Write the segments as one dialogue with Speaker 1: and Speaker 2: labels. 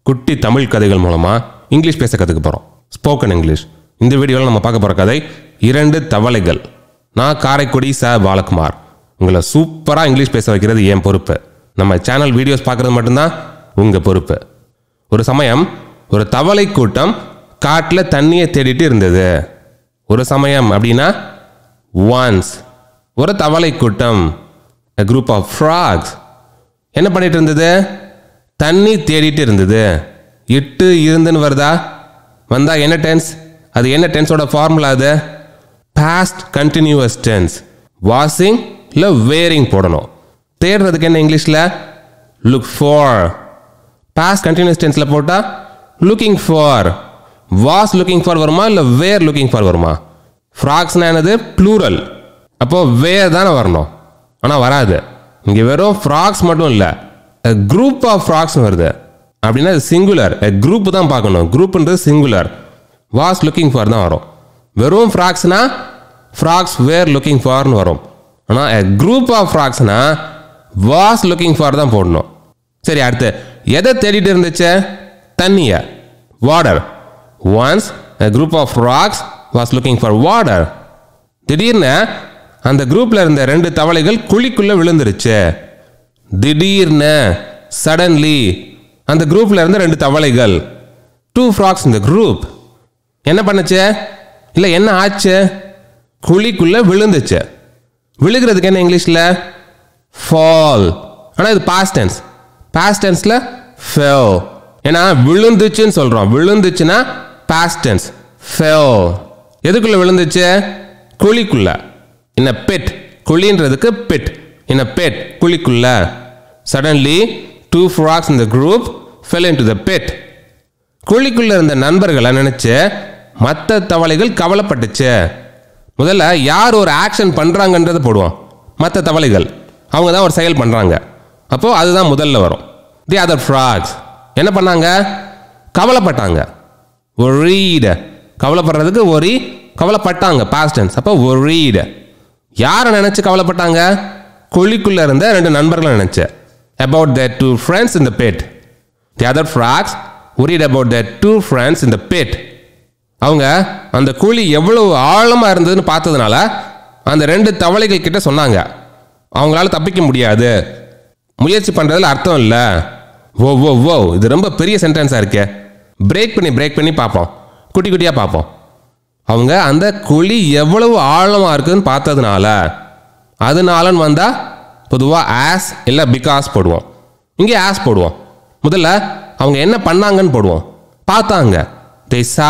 Speaker 1: குட்டி தமிழ் கதைகள் மூலமாக இங்கிலீஷ் பேச கற்றுக்க போகிறோம் ஸ்போக்கன் இங்கிலீஷ் இந்த வீடியோவில் நம்ம பார்க்க போகிற கதை இரண்டு தவளைகள் நான் காரைக்குடி ச பாலகுமார் உங்களை சூப்பராக இங்கிலீஷ் பேச வைக்கிறது என் பொறுப்பு நம்ம சேனல் வீடியோஸ் பார்க்குறது மட்டும்தான் உங்கள் பொறுப்பு ஒரு சமயம் ஒரு தவளை கூட்டம் காட்டில் தண்ணியை தேடிட்டு இருந்தது ஒரு சமயம் அப்படின்னா ஒன்ஸ் ஒரு தவளை கூட்டம் a group of frogs என்ன பண்ணிட்டு இருந்தது தண்ணி தேடிட்டு இருந்தது இட்டு இருந்துன்னு வருதா வந்தா என்ன டென்ஸ் அது என்ன டென்ஸோட ஃபார்முலா அது பாஸ்ட் கண்டினியூவஸ் டென்ஸ் வாஷிங் இல்லை வேரிங் போடணும் தேடுறதுக்கு என்ன இங்கிலீஷில் லுக் ஃபார் பாஸ்ட் கண்டினியூஸ் டென்ஸில் போட்டால் looking for was looking for வருமா இல்லை வேர் லுக்கிங் ஃபார் வருமா ஃப்ராக்ஸ்னா என்னது ப்ளூரல் அப்போது வேர் தானே வரணும் ஆனால் வராது இங்கே வெறும் ஃப்ராக்ஸ் மட்டும் இல்லை குரூப் ஆஃப் ஃப்ராக்ஸ் வருது அப்படின்னா அது சிங்குலர் குரூப் தான் பார்க்கணும் குரூப்ன்றது சிங்குலர் வாஸ் லுக்கிங் ஃபார் தான் வரும் வெறும் ஃப்ராக்ஸ்னா ஃப்ராக்ஸ் வேர் லுக்கிங் ஃபார்னு வரும் ஆனால் a குரூப் ஆஃப் ஃப்ராக்ஸ்னா வாஸ் லுக்கிங் ஃபார் தான் போடணும் சரி அடுத்து எதை தேடிட்டு இருந்துச்சு தண்ணிய water once a group of frogs was looking for water திடீர்னு அந்த குரூப்ல இருந்த ரெண்டு தவளைகள் குழிக்குள்ள விழுந்துருச்சு திடீர்னு சடன்லி அந்த குரூப்ல இருந்த ரெண்டு தவளைகள் டூ ஃப்ராக்ஸ் இந்த குரூப் என்ன பண்ணுச்சு இல்லை என்ன ஆச்சு குழிக்குள்ள விழுந்துச்சு விழுகிறதுக்கு என்ன இங்கிலீஷில் ஃபால் ஆனால் இது பாஸ்ட் டென்ஸ் பாஸ்ட் டென்ஸில் ஃபெல் ஏன்னா விழுந்துச்சுன்னு சொல்கிறோம் விழுந்துச்சுன்னா பாஸ்ட் டென்ஸ் ஃபெல் எதுக்குள்ள விழுந்துச்சு குழிக்குள்ள இன்ன பெட் குழின்றதுக்கு பெட் இன்ன பெட் குழிக்குள்ள சடன்லி டூ ஃப்ராக்ஸ் இந்த group fell into the pit குழிக்குள்ள இருந்த நண்பர்களை நினைச்சு மற்ற தவளைகள் கவலைப்பட்டுச்சு முதல்ல யார் ஒரு ஆக்ஷன் பண்றாங்கன்றதை போடுவோம் மற்ற தவளைகள் அவங்க தான் ஒரு செயல் பண்றாங்க அப்போ அதுதான் முதல்ல வரும் தி அதர் ஃப்ராக்ஸ் என்ன பண்ணாங்க கவலைப்பட்டாங்க ஒரீட கவலைப்படுறதுக்கு ஒரி கவலைப்பட்டாங்க பாஸ்டன்ஸ் அப்போ ஒரீட யாரை நினைச்சு கவலைப்பட்டாங்க குழிக்குள்ள இருந்த ரெண்டு நண்பர்களை நினைச்சு about the two friends in the pit the other frogs worried about their two friends in the pit அவங்க அந்த குழி எவ்வளவு ஆழமாக இருந்ததுன்னு பார்த்ததுனால அந்த ரெண்டு தவளைகள் கிட்ட சொன்னாங்க அவங்களால தப்பிக்க முடியாது முயற்சி பண்ணுறதுல அர்த்தம் இல்லை ஓ ஓ ஓ இது ரொம்ப பெரிய சென்டென்ஸாக இருக்கே பிரேக் பண்ணி பிரேக் பண்ணி பார்ப்போம் குட்டி குட்டியாக பார்ப்போம் அவங்க அந்த குழி எவ்வளவு ஆழமாக இருக்குதுன்னு பார்த்ததுனால அதனாலன்னு வந்தால் பொதுவாக ஆஸ் இல்லை பிகாஸ் போடுவோம் இங்கே ஆஸ் போடுவோம் முதல்ல அவங்க என்ன பண்ணாங்கன்னு போடுவோம் பார்த்தாங்க தே சா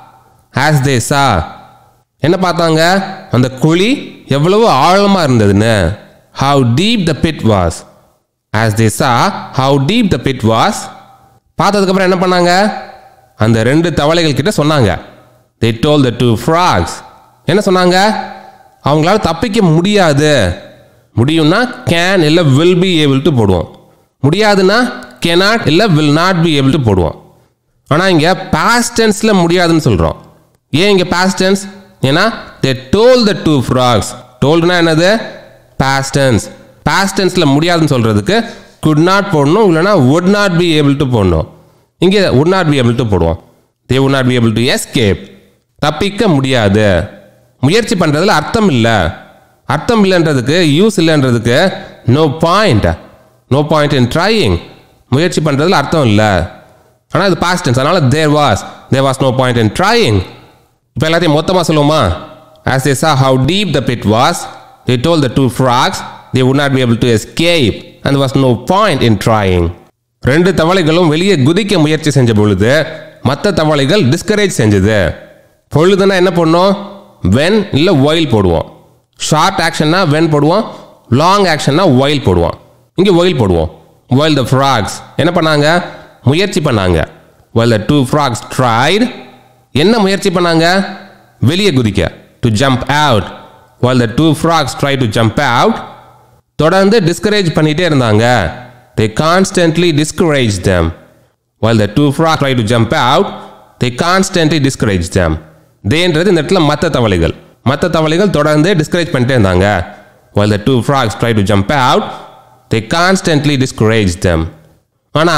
Speaker 1: ஆஸ் தே சா என்ன பார்த்தாங்க அந்த குழி எவ்வளவு ஆழமாக இருந்ததுன்னு how deep the pit was as they saw how deep the pit was பார்த்ததுக்கப்புறம் என்ன பண்ணாங்க அந்த ரெண்டு தவளைகள் கிட்ட சொன்னாங்க they told the two frogs என்ன சொன்னாங்க அவங்களால தப்பிக்க முடியாது முடியும்னா கேன் இல்லை வில் பி ஏபிள் டு போடுவோம் முடியாதுன்னா கெனாட் இல்லை will not be able to போடுவோம் ஆனால் இங்கே பாஸ்ட் டென்ஸில் முடியாதுன்னு சொல்கிறோம் ஏன் இங்கே பாஸ்ட் டென்ஸ் ஏன்னா they told the two frogs டோல்டுனா என்னது பாஸ்ட் டென்ஸ் பாஸ்ட் டென்ஸில் முடியாதுன்னு சொல்கிறதுக்கு குட் நாட் போடணும் இல்லைனா would not be able to போடணும் இங்கே would not be able to போடுவோம் they would not be able to escape தப்பிக்க முடியாது முயற்சி பண்ணுறதுல அர்த்தம் இல்லை அர்த்தம் இல்லைன்றதுக்கு யூஸ் இல்லைன்றதுக்கு no point no point in trying முயற்சி பண்ணுறதுல அர்த்தம் இல்லை ஆனால் இது பாஸ்ட் டென்ஸ் அதனால் there was there was no point in trying இப்போ எல்லாத்தையும் மொத்தமாக சொல்லுவோமா as they saw how deep the pit was they told the two frogs they would not be able to escape and there was no point in trying ரெண்டு தவளைகளும் வெளியே குதிக்க முயற்சி செஞ்ச பொழுது மற்ற தவளைகள் டிஸ்கரேஜ் செஞ்சது பொழுதுனா என்ன பண்ணும் வென் இல்லை ஒயில் போடுவோம் ஷார்ட் ஆக்ஷன்னா வென் போடுவோம் லாங் ஆக்ஷன்னா ஒயில் போடுவோம் இங்கே ஒயில் போடுவோம் ஒயில் த ஃப்ராக்ஸ் என்ன பண்ணாங்க முயற்சி பண்ணாங்க while the two frogs tried என்ன முயற்சி பண்ணாங்க வெளியே குதிக்க to jump out while the two frogs try to jump out தொடர்ந்து டிஸ்கரேஜ் பண்ணிட்டே இருந்தாங்க they constantly discouraged them while the two frogs try to jump out they constantly discouraged them தேன்றது இந்த இடத்துல மற்ற தவளைகள் மற்ற தவளைகள் தொடர்ந்து டிஸ்கரேஜ் பண்ணிட்டே இருந்தாங்க while the two frogs try to jump out they constantly discouraged them ஆனால்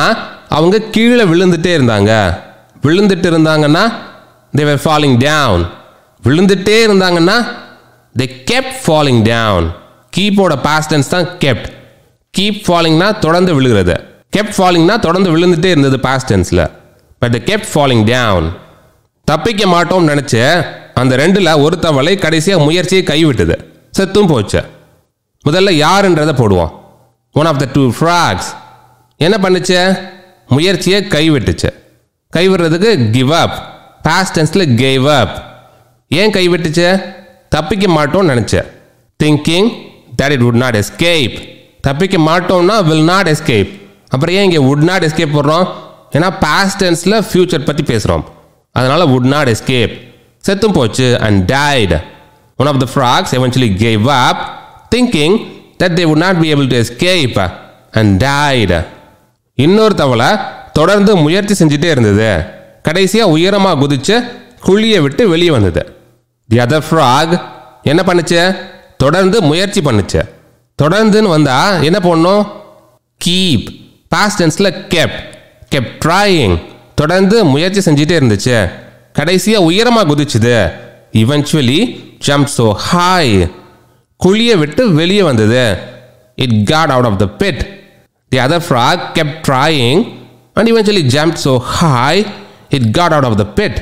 Speaker 1: அவங்க கீழே விழுந்துட்டே இருந்தாங்க விழுந்துட்டு இருந்தாங்கன்னா they were falling down விழுந்துட்டே இருந்தாங்கன்னா they kept falling down கீப்போட past tense தான் kept keep fallingனா தொடர்ந்து விழுகிறது kept fallingனா தொடர்ந்து விழுந்துட்டே இருந்தது past tenseல but they kept falling down தப்பிக்க மாட்டோம்னு நினைச்ச அந்த ரெண்டுல ஒரு தவளை கடைசியா முயற்சியை கைவிட்டது செத்தும் போச்சு முதல்ல யாருன்றதை போடுவோம் one of the two frogs என்ன பண்ணுச்சு முயற்சியை கைவிட்டுச்சு கைவிடுறதுக்கு give up past tense gave up ஏன் கைவிட்டுச்சு தப்பிக்க மாட்டோம்னு நினச்சேன் thinking that it would not escape தப்பிக்க மாட்டோம்னா வில் நாட் எஸ்கேப் அப்புறம் ஏன் இங்கே வுட் நாட் எஸ்கேப் போடுறோம் ஏன்னா பாஸ்ட் டென்ஸில் ஃபியூச்சர் பற்றி பேசுகிறோம் அதனால் வுட் நாட் எஸ்கேப் செத்தும் போச்சு and died one of the frogs eventually gave up thinking that they would not be able to escape and died இன்னொரு தவளை தொடர்ந்து முயற்சி செஞ்சுட்டே இருந்தது கடைசியாக உயரமாக குதிச்சு குழியை விட்டு வெளியே வந்தது தி அதர் ஃப்ராக் என்ன பண்ணுச்சு தொடர்ந்து முயற்சி பண்ணுச்சு தொடர்ந்துன்னு வந்தா என்ன பண்ணும் keep past tense kept kept trying தொடர்ந்து முயற்சி செஞ்சுட்டே இருந்துச்சு கடைசியாக உயரமாக குதிச்சுது இவென்ச்சுவலி ஜம்ப் so ஹாய் குழியை விட்டு வெளியே வந்தது it got out of the pit the other frog kept trying and eventually jump so high it got out of the pit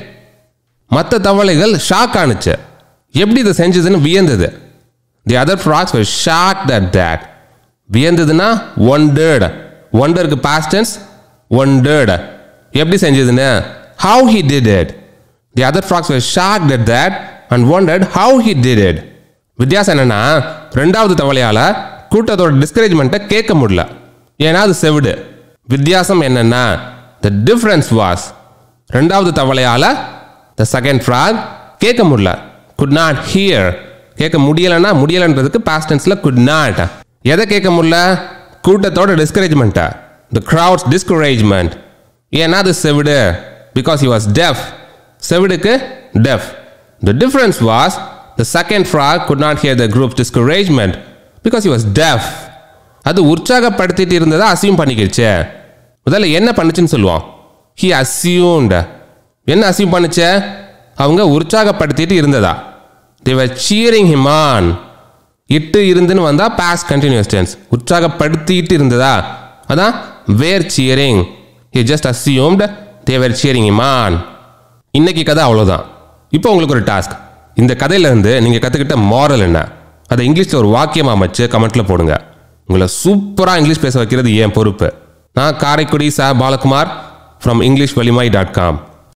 Speaker 1: மற்ற தவளைகள் ஷாக் ஆனுச்சு எப்படி இதை செஞ்சதுன்னு வியந்தது the other frogs were shocked at that வியந்ததுன்னா ஒண்டர்டு ஒண்டருக்கு past tense wondered எப்படி செஞ்சதுன்னு how he did it the other frogs were shocked at that and wondered how he did it வித்தியாசம் என்னன்னா ரெண்டாவது தவளையால கூட்டத்தோட டிஸ்கரேஜ்மெண்ட்டை கேட்க முடியல ஏன்னா அது செவிடு வித்தியாசம் என்னன்னா த டிஃப்ரென்ஸ் வாஸ் ரெண்டாவது தவளையால த செகண்ட் ஃப்ராக் கேட்க முடியல குட் நாட் ஹியர் கேட்க முடியலைன்னா முடியலைன்றதுக்கு பாஸ்ட் டென்ஸில் குட் நாட் எதை கேட்க முடியல கூட்டத்தோட டிஸ்கரேஜ்மெண்ட்டை த க்ரௌட்ஸ் டிஸ்கரேஜ்மெண்ட் ஏன்னா அது செவிடு பிகாஸ் he was deaf செவிடுக்கு deaf the difference was the second frog could not hear the group's discouragement because he was deaf அது உற்சாகப்படுத்திட்டு இருந்ததை அசியூம் பண்ணிக்கிடுச்சு முதல்ல என்ன பண்ணுச்சுன்னு சொல்லுவோம் he assumed என்ன அசியூம் பண்ணுச்சு அவங்க உற்சாகப்படுத்திட்டு இருந்ததா they were cheering him on இட்டு இருந்துன்னு வந்தா past continuous tense உற்சாகப்படுத்திட்டு இருந்ததா அதான் were cheering he just assumed they were cheering him on இன்னைக்கு கதை அவ்வளோதான் இப்போ உங்களுக்கு ஒரு டாஸ்க் இந்த கதையிலேருந்து நீங்கள் கற்றுக்கிட்ட மாரல் என்ன அதை இங்கிலீஷில் ஒரு வாக்கியம் அமைச்சு கமெண்ட்டில் போடுங்க உங்களை சூப்பராக இங்கிலீஷ் பேச வைக்கிறது என் பொறுப்பு நான் காரைக்குடி சா Balakumar from English Valimai dot com